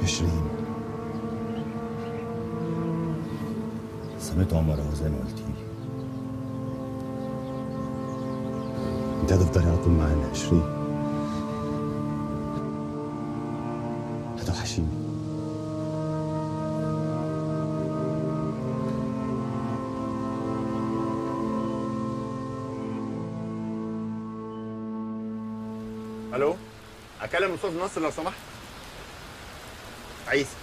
عشرين سميت عمر اهو زي ما قلت لي انت هتفضلي على طول معانا عشرين هتوحشيني الو اكلم الاستاذ ناصر لو سمحت عيسى